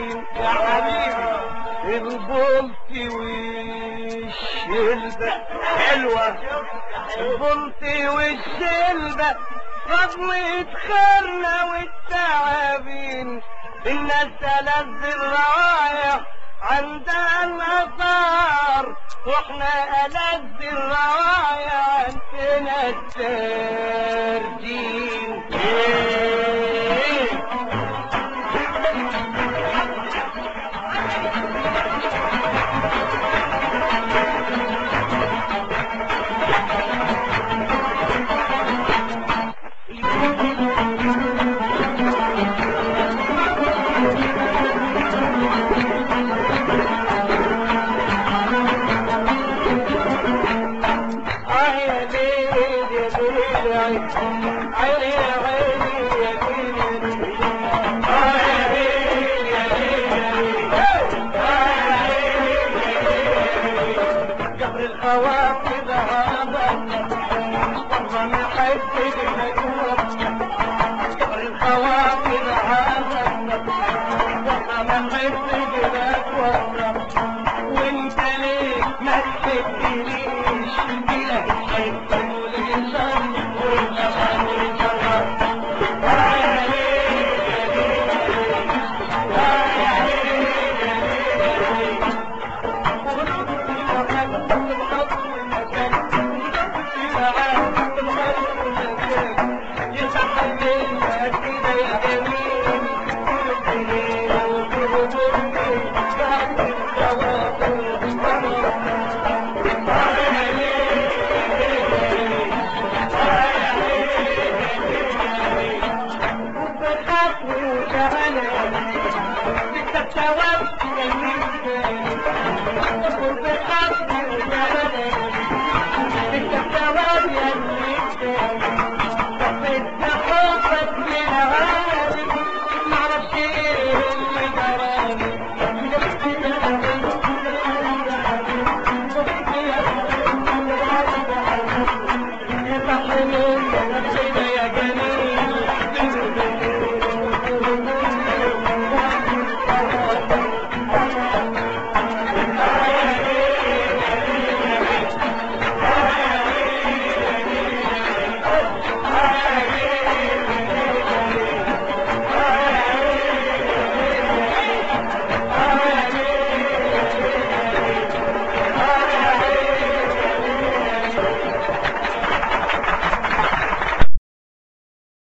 عابدين يا حبيبي البلط والشلبة حلوة البلط والشلبة صدمة خيرنا والتعابين الناس تلذ الروايح عندها النصار واحنا ألذ الروايح عندنا السردين آه يا ليل يا ليل عيني يا عيني يا ليل آه يا ليل يا ليل آه يا ليل يا ليل قبر الخواطر هذا والله ما حسيت قبر الخواطر هذا والله ما حسيت وانت ليه ما تحبنيش بلا حب ولسان والأمان والجرار يا ليل يا ليل يا ليل Thank you.